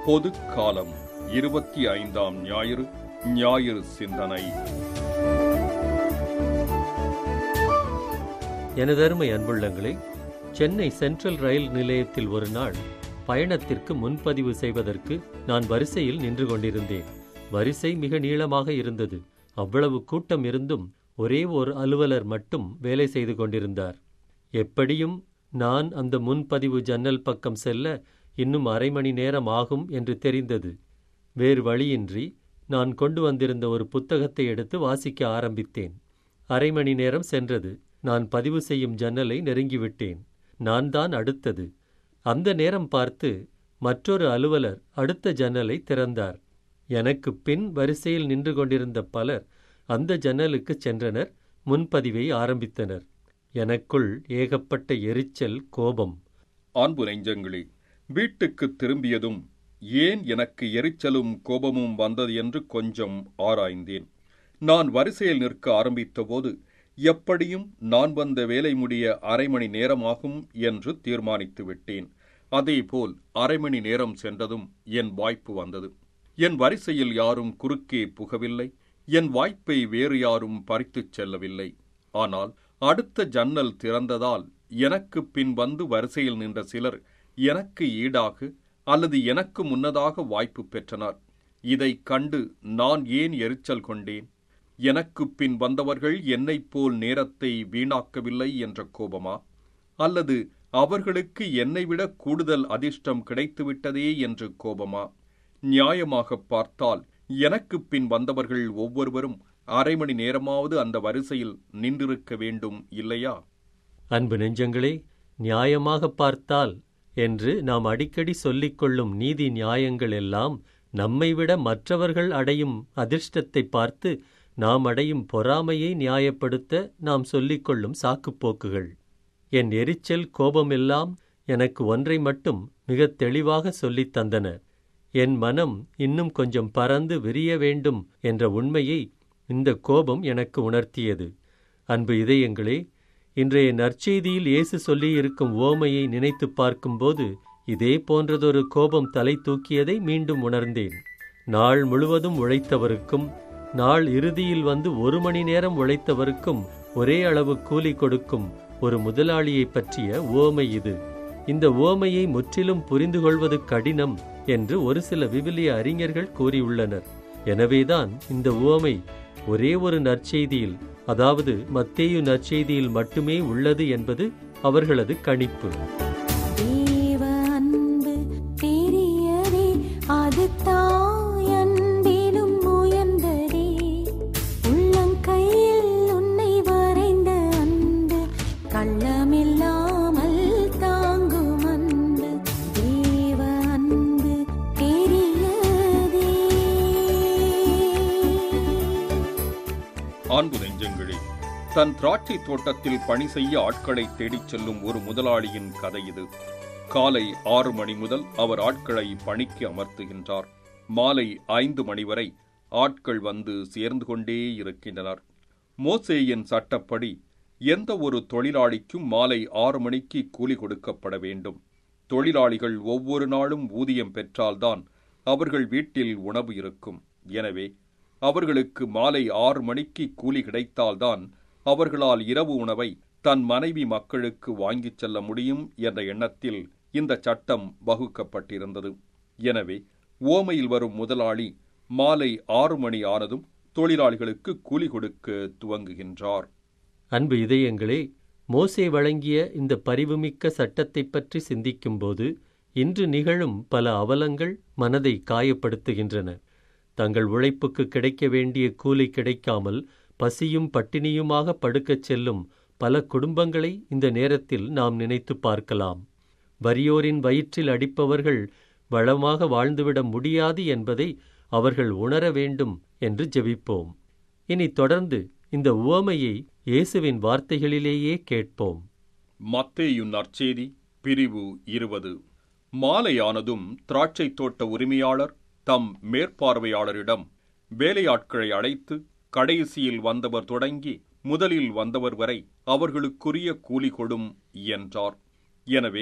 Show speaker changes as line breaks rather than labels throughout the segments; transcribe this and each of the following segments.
பொது காலம் இருபத்தி ஐந்தாம் ஞாயிறு ஞாயிறு சிந்தனை
எனதருமை அன்புள்ளங்களே சென்னை சென்ட்ரல் ரயில் நிலையத்தில் ஒரு நாள் பயணத்திற்கு முன்பதிவு செய்வதற்கு நான் வரிசையில் நின்று கொண்டிருந்தேன் வரிசை மிக நீளமாக இருந்தது அவ்வளவு கூட்டம் இருந்தும் ஒரே ஒரு அலுவலர் மட்டும் வேலை செய்து கொண்டிருந்தார் எப்படியும் நான் அந்த முன்பதிவு ஜன்னல் பக்கம் செல்ல இன்னும் அரை மணி நேரம் ஆகும் என்று தெரிந்தது வேறு வழியின்றி நான் கொண்டு வந்திருந்த ஒரு புத்தகத்தை எடுத்து வாசிக்க ஆரம்பித்தேன் அரை மணி நேரம் சென்றது நான் பதிவு செய்யும் ஜன்னலை நெருங்கிவிட்டேன் நான் தான் அடுத்தது அந்த நேரம் பார்த்து மற்றொரு அலுவலர் அடுத்த ஜன்னலை திறந்தார் எனக்கு பின் வரிசையில் நின்று கொண்டிருந்த பலர் அந்த ஜன்னலுக்கு சென்றனர் முன்பதிவை ஆரம்பித்தனர் எனக்குள் ஏகப்பட்ட எரிச்சல் கோபம்
அன்பு நெஞ்சங்களே வீட்டுக்கு திரும்பியதும் ஏன் எனக்கு எரிச்சலும் கோபமும் வந்தது என்று கொஞ்சம் ஆராய்ந்தேன் நான் வரிசையில் நிற்க ஆரம்பித்தபோது எப்படியும் நான் வந்த வேலை முடிய அரை மணி நேரமாகும் என்று தீர்மானித்து விட்டேன் அதேபோல் அரை மணி நேரம் சென்றதும் என் வாய்ப்பு வந்தது என் வரிசையில் யாரும் குறுக்கே புகவில்லை என் வாய்ப்பை வேறு யாரும் பறித்துச் செல்லவில்லை ஆனால் அடுத்த ஜன்னல் திறந்ததால் எனக்கு பின் வந்து வரிசையில் நின்ற சிலர் எனக்கு ஈடாக அல்லது எனக்கு முன்னதாக வாய்ப்பு பெற்றனர் இதைக் கண்டு நான் ஏன் எரிச்சல் கொண்டேன் எனக்கு பின் வந்தவர்கள் என்னைப் போல் நேரத்தை வீணாக்கவில்லை என்ற கோபமா அல்லது அவர்களுக்கு என்னை விட கூடுதல் அதிர்ஷ்டம் கிடைத்துவிட்டதே என்று கோபமா நியாயமாக பார்த்தால் எனக்கு பின் வந்தவர்கள் ஒவ்வொருவரும் அரை மணி நேரமாவது அந்த வரிசையில் நின்றிருக்க வேண்டும் இல்லையா
அன்பு நெஞ்சங்களே நியாயமாக பார்த்தால் என்று நாம் அடிக்கடி சொல்லிக்கொள்ளும் நீதி நியாயங்கள் எல்லாம் நம்மை விட மற்றவர்கள் அடையும் அதிர்ஷ்டத்தை பார்த்து நாம் அடையும் பொறாமையை நியாயப்படுத்த நாம் சொல்லிக்கொள்ளும் சாக்குப்போக்குகள் என் எரிச்சல் கோபமெல்லாம் எனக்கு ஒன்றை மட்டும் மிகத் தெளிவாக சொல்லித் தந்தன என் மனம் இன்னும் கொஞ்சம் பறந்து விரிய வேண்டும் என்ற உண்மையை இந்த கோபம் எனக்கு உணர்த்தியது அன்பு இதயங்களே இன்றைய நற்செய்தியில் இயேசு சொல்லியிருக்கும் ஓமையை நினைத்து பார்க்கும்போது இதே போன்றதொரு கோபம் தலை தூக்கியதை மீண்டும் உணர்ந்தேன் நாள் முழுவதும் உழைத்தவருக்கும் நாள் இறுதியில் வந்து ஒரு மணி நேரம் உழைத்தவருக்கும் ஒரே அளவு கூலி கொடுக்கும் ஒரு முதலாளியைப் பற்றிய ஓமை இது இந்த ஓமையை முற்றிலும் புரிந்து கொள்வது கடினம் என்று ஒரு சில விவிலிய அறிஞர்கள் கூறியுள்ளனர் எனவேதான் இந்த ஓமை ஒரே ஒரு நற்செய்தியில் அதாவது மத்தேயு நற்செய்தியில் மட்டுமே உள்ளது என்பது அவர்களது கணிப்பு
தேவ அன்பு பெரியதே அது தாய் அன்பிலும் உயர்ந்ததே உள்ளங்கையில் உன்னை வரைந்த அன்பு கள்ளமில்லாமல் தாங்கும் அன்பு தேவ அன்பு பெரியதே
அன்பு நெஞ்சங்களே தன் திராட்சை தோட்டத்தில் பணி செய்ய ஆட்களை தேடிச் செல்லும் ஒரு முதலாளியின் கதை இது காலை ஆறு மணி முதல் அவர் ஆட்களை பணிக்கு அமர்த்துகின்றார் மாலை ஐந்து மணி வரை ஆட்கள் வந்து சேர்ந்து கொண்டே இருக்கின்றனர் மோசேயின் சட்டப்படி எந்த ஒரு தொழிலாளிக்கும் மாலை ஆறு மணிக்கு கூலி கொடுக்கப்பட வேண்டும் தொழிலாளிகள் ஒவ்வொரு நாளும் ஊதியம் பெற்றால்தான் அவர்கள் வீட்டில் உணவு இருக்கும் எனவே அவர்களுக்கு மாலை ஆறு மணிக்கு கூலி கிடைத்தால்தான் அவர்களால் இரவு உணவை தன் மனைவி மக்களுக்கு வாங்கிச் செல்ல முடியும் என்ற எண்ணத்தில் இந்த சட்டம் வகுக்கப்பட்டிருந்தது எனவே ஓமையில் வரும் முதலாளி மாலை ஆறு மணி ஆனதும் தொழிலாளிகளுக்கு கூலி கொடுக்க துவங்குகின்றார்
அன்பு இதயங்களே மோசே வழங்கிய இந்த பரிவுமிக்க சட்டத்தைப் பற்றி சிந்திக்கும்போது இன்று நிகழும் பல அவலங்கள் மனதை காயப்படுத்துகின்றன தங்கள் உழைப்புக்கு கிடைக்க வேண்டிய கூலி கிடைக்காமல் பசியும் பட்டினியுமாக படுக்கச் செல்லும் பல குடும்பங்களை இந்த நேரத்தில் நாம் நினைத்து பார்க்கலாம் வறியோரின் வயிற்றில் அடிப்பவர்கள் வளமாக வாழ்ந்துவிட முடியாது என்பதை அவர்கள் உணர வேண்டும் என்று ஜெபிப்போம் இனி தொடர்ந்து இந்த உவமையை இயேசுவின் வார்த்தைகளிலேயே கேட்போம்
மத்தேயு நற்செய்தி பிரிவு இருபது மாலையானதும் திராட்சை தோட்ட உரிமையாளர் தம் மேற்பார்வையாளரிடம் வேலையாட்களை அழைத்து கடைசியில் வந்தவர் தொடங்கி முதலில் வந்தவர் வரை அவர்களுக்குரிய கூலி கொடும் என்றார் எனவே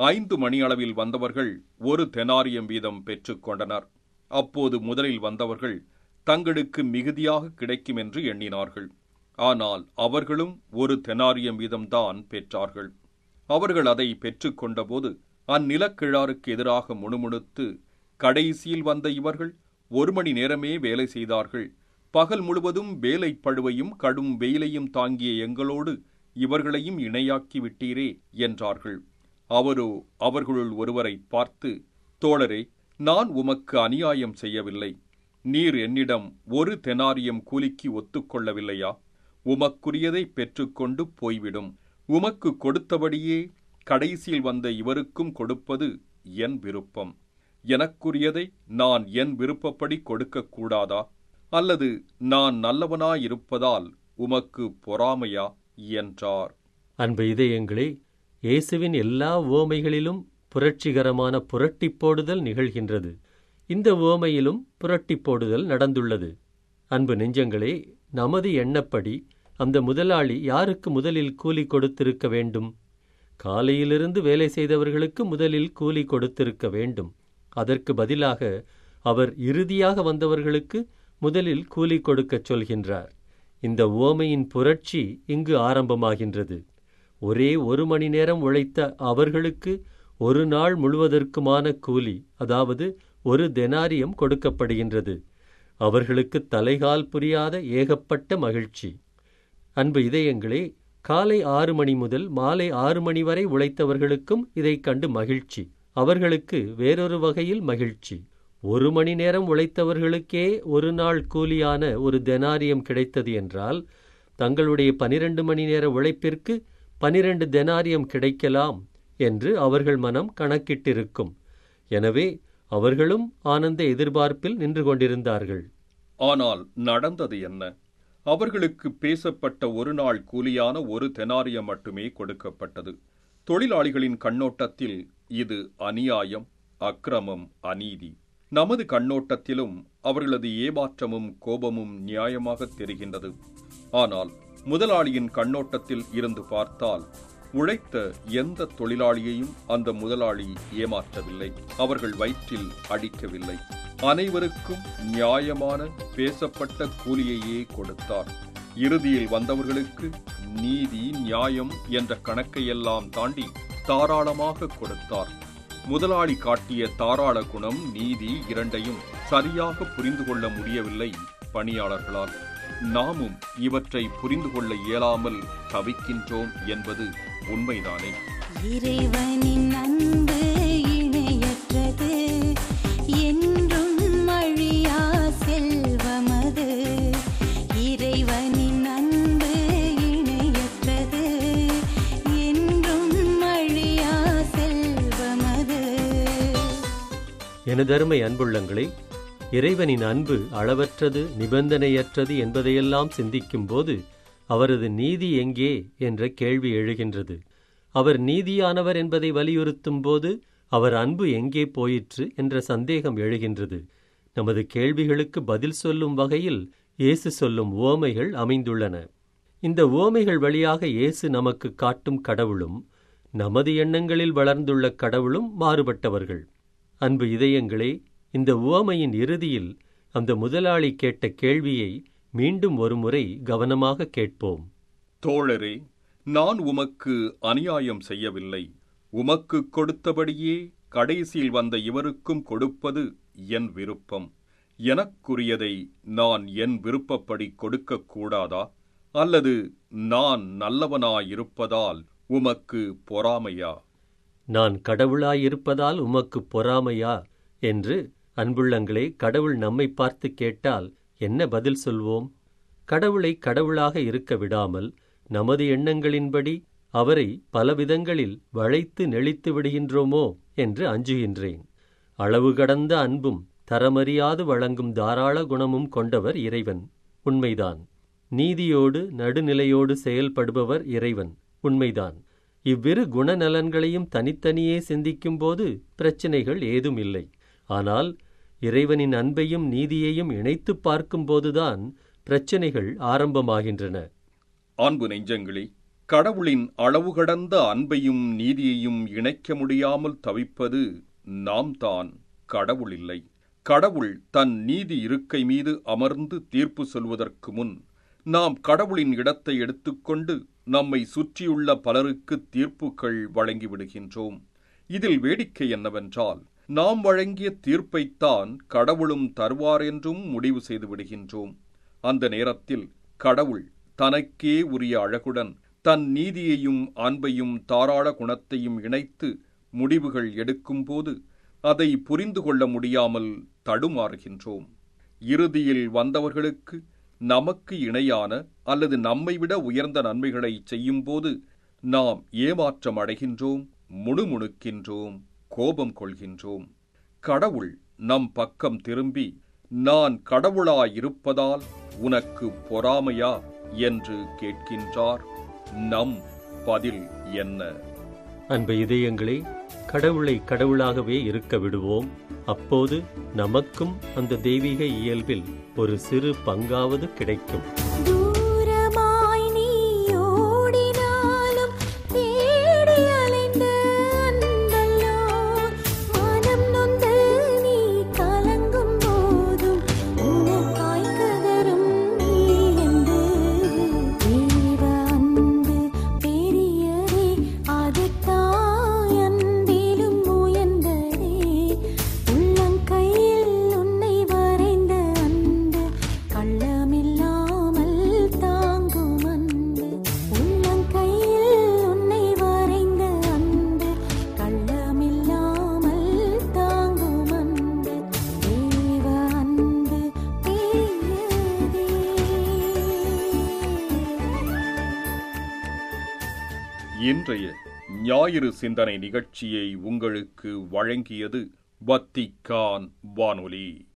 ஐந்து மணி அளவில் வந்தவர்கள் ஒரு தெனாரியம் வீதம் பெற்றுக்கொண்டனர் அப்போது முதலில் வந்தவர்கள் தங்களுக்கு மிகுதியாக கிடைக்கும் என்று எண்ணினார்கள் ஆனால் அவர்களும் ஒரு தெனாரியம் வீதம்தான் பெற்றார்கள் அவர்கள் அதை பெற்றுக்கொண்டபோது அந்நிலக்கிழாருக்கு எதிராக முணுமுணுத்து கடைசியில் வந்த இவர்கள் ஒரு மணி நேரமே வேலை செய்தார்கள் பகல் முழுவதும் வேலை பழுவையும் கடும் வெயிலையும் தாங்கிய எங்களோடு இவர்களையும் இணையாக்கி விட்டீரே என்றார்கள் அவரோ அவர்களுள் ஒருவரை பார்த்து தோழரே நான் உமக்கு அநியாயம் செய்யவில்லை நீர் என்னிடம் ஒரு தெனாரியம் கூலிக்கு ஒத்துக்கொள்ளவில்லையா உமக்குரியதை பெற்றுக்கொண்டு போய்விடும் உமக்கு கொடுத்தபடியே கடைசியில் வந்த இவருக்கும் கொடுப்பது என் விருப்பம் எனக்குரியதை நான் என் விருப்பப்படி கொடுக்கக்கூடாதா அல்லது நான் நல்லவனாயிருப்பதால் உமக்கு பொறாமையா என்றார்
அன்பு இதயங்களே இயேசுவின் எல்லா உவமைகளிலும் புரட்சிகரமான புரட்டி போடுதல் நிகழ்கின்றது இந்த உவமையிலும் புரட்டி போடுதல் நடந்துள்ளது அன்பு நெஞ்சங்களே நமது எண்ணப்படி அந்த முதலாளி யாருக்கு முதலில் கூலி கொடுத்திருக்க வேண்டும் காலையிலிருந்து வேலை செய்தவர்களுக்கு முதலில் கூலி கொடுத்திருக்க வேண்டும் அதற்கு பதிலாக அவர் இறுதியாக வந்தவர்களுக்கு முதலில் கூலி கொடுக்கச் சொல்கின்றார் இந்த உவமையின் புரட்சி இங்கு ஆரம்பமாகின்றது ஒரே ஒரு மணி நேரம் உழைத்த அவர்களுக்கு ஒரு நாள் முழுவதற்குமான கூலி அதாவது ஒரு தெனாரியம் கொடுக்கப்படுகின்றது அவர்களுக்கு தலைகால் புரியாத ஏகப்பட்ட மகிழ்ச்சி அன்பு இதயங்களே காலை ஆறு மணி முதல் மாலை ஆறு மணி வரை உழைத்தவர்களுக்கும் இதைக் கண்டு மகிழ்ச்சி அவர்களுக்கு வேறொரு வகையில் மகிழ்ச்சி ஒரு மணி நேரம் உழைத்தவர்களுக்கே ஒரு நாள் கூலியான ஒரு தெனாரியம் கிடைத்தது என்றால் தங்களுடைய பனிரெண்டு மணி நேர உழைப்பிற்கு பனிரெண்டு தெனாரியம் கிடைக்கலாம் என்று அவர்கள் மனம் கணக்கிட்டிருக்கும் எனவே அவர்களும் ஆனந்த எதிர்பார்ப்பில் நின்று கொண்டிருந்தார்கள்
ஆனால் நடந்தது என்ன அவர்களுக்கு பேசப்பட்ட ஒரு நாள் கூலியான ஒரு தெனாரியம் மட்டுமே கொடுக்கப்பட்டது தொழிலாளிகளின் கண்ணோட்டத்தில் இது அநியாயம் அக்கிரமம் அநீதி நமது கண்ணோட்டத்திலும் அவர்களது ஏமாற்றமும் கோபமும் நியாயமாக தெரிகின்றது ஆனால் முதலாளியின் கண்ணோட்டத்தில் இருந்து பார்த்தால் உழைத்த எந்த தொழிலாளியையும் அந்த முதலாளி ஏமாற்றவில்லை அவர்கள் வயிற்றில் அடிக்கவில்லை அனைவருக்கும் நியாயமான பேசப்பட்ட கூலியையே கொடுத்தார் இறுதியில் வந்தவர்களுக்கு நீதி நியாயம் என்ற கணக்கையெல்லாம் தாண்டி தாராளமாக கொடுத்தார் முதலாளி காட்டிய தாராள குணம் நீதி இரண்டையும் சரியாக புரிந்து கொள்ள முடியவில்லை பணியாளர்களால் நாமும் இவற்றை புரிந்து கொள்ள இயலாமல் தவிக்கின்றோம் என்பது உண்மைதானே
இறைவனின் அன்பு இணையற்றது என்றும் அழியா செல்வமது இறைவனின் அன்பு இணையற்றது என்றும் அழியா செல்வமது
எனதருமை அன்புள்ளங்களே இறைவனின் அன்பு அளவற்றது நிபந்தனையற்றது என்பதையெல்லாம் சிந்திக்கும்போது அவரது நீதி எங்கே என்ற கேள்வி எழுகின்றது அவர் நீதியானவர் என்பதை வலியுறுத்தும் போது அவர் அன்பு எங்கே போயிற்று என்ற சந்தேகம் எழுகின்றது நமது கேள்விகளுக்கு பதில் சொல்லும் வகையில் இயேசு சொல்லும் உவமைகள் அமைந்துள்ளன இந்த உவமைகள் வழியாக இயேசு நமக்கு காட்டும் கடவுளும் நமது எண்ணங்களில் வளர்ந்துள்ள கடவுளும் மாறுபட்டவர்கள் அன்பு இதயங்களே இந்த உவமையின் இறுதியில் அந்த முதலாளி கேட்ட கேள்வியை மீண்டும் ஒருமுறை கவனமாக கேட்போம்
தோழரே நான் உமக்கு அநியாயம் செய்யவில்லை உமக்கு கொடுத்தபடியே கடைசியில் வந்த இவருக்கும் கொடுப்பது என் விருப்பம் எனக்குரியதை நான் என் விருப்பப்படி கொடுக்கக் கூடாதா அல்லது நான் நல்லவனாயிருப்பதால் உமக்கு பொறாமையா
நான் கடவுளாயிருப்பதால் உமக்கு பொறாமையா என்று அன்புள்ளங்களே கடவுள் நம்மை பார்த்து கேட்டால் என்ன பதில் சொல்வோம் கடவுளை கடவுளாக இருக்க விடாமல் நமது எண்ணங்களின்படி அவரை பலவிதங்களில் வளைத்து நெளித்து விடுகின்றோமோ என்று அஞ்சுகின்றேன் அளவு கடந்த அன்பும் தரமறியாது வழங்கும் தாராள குணமும் கொண்டவர் இறைவன் உண்மைதான் நீதியோடு நடுநிலையோடு செயல்படுபவர் இறைவன் உண்மைதான் இவ்விரு குணநலன்களையும் தனித்தனியே சிந்திக்கும்போது பிரச்சனைகள் ஏதும் இல்லை ஆனால் இறைவனின் அன்பையும் நீதியையும் இணைத்துப் பார்க்கும்போதுதான் பிரச்சனைகள் ஆரம்பமாகின்றன
அன்பு நெஞ்சங்களே கடவுளின் அளவு கடந்த அன்பையும் நீதியையும் இணைக்க முடியாமல் தவிப்பது நாம் தான் கடவுள் இல்லை கடவுள் தன் நீதி இருக்கை மீது அமர்ந்து தீர்ப்பு சொல்வதற்கு முன் நாம் கடவுளின் இடத்தை எடுத்துக்கொண்டு நம்மை சுற்றியுள்ள பலருக்கு தீர்ப்புகள் வழங்கிவிடுகின்றோம் இதில் வேடிக்கை என்னவென்றால் நாம் வழங்கிய தீர்ப்பைத்தான் கடவுளும் தருவார் என்றும் முடிவு செய்து விடுகின்றோம் அந்த நேரத்தில் கடவுள் தனக்கே உரிய அழகுடன் தன் நீதியையும் அன்பையும் தாராள குணத்தையும் இணைத்து முடிவுகள் எடுக்கும்போது அதை புரிந்து கொள்ள முடியாமல் தடுமாறுகின்றோம் இறுதியில் வந்தவர்களுக்கு நமக்கு இணையான அல்லது நம்மை விட உயர்ந்த நன்மைகளை செய்யும்போது நாம் ஏமாற்றம் அடைகின்றோம் முணுமுணுக்கின்றோம் கோபம் கொள்கின்றோம் கடவுள் நம் பக்கம் திரும்பி நான் கடவுளாயிருப்பதால் உனக்கு பொறாமையா என்று கேட்கின்றார் நம் பதில் என்ன
அன்பு இதயங்களே கடவுளை கடவுளாகவே இருக்க விடுவோம் அப்போது நமக்கும் அந்த தெய்வீக இயல்பில் ஒரு சிறு பங்காவது கிடைக்கும்
தூரமாய் நீ ஓடினாலும் தேடி அலைந்த அன்பல்லோ மனம் நொந்து நீ கலங்கும் போதும் உனக்காய் கதரும் நீ என்று தேவ அன்பு பெரியதே அது தாய் அன்பிலும் உயர்ந்ததே உள்ளங்கையில் உன்னை வரைந்த அன்பு கள்ளமில்லாமல் தாங்கும் அன்பு உள்ளங்கையில் உன்னை வரைந்த அன்பு கள்ளமில்லாமல் தாங்கும் அன்பு தேவ அன்பு பெரியதே
இன்றைய ஞாயிறு சிந்தனை நிகழ்ச்சியை உங்களுக்கு வழங்கியது வத்திக்கான் வானொலி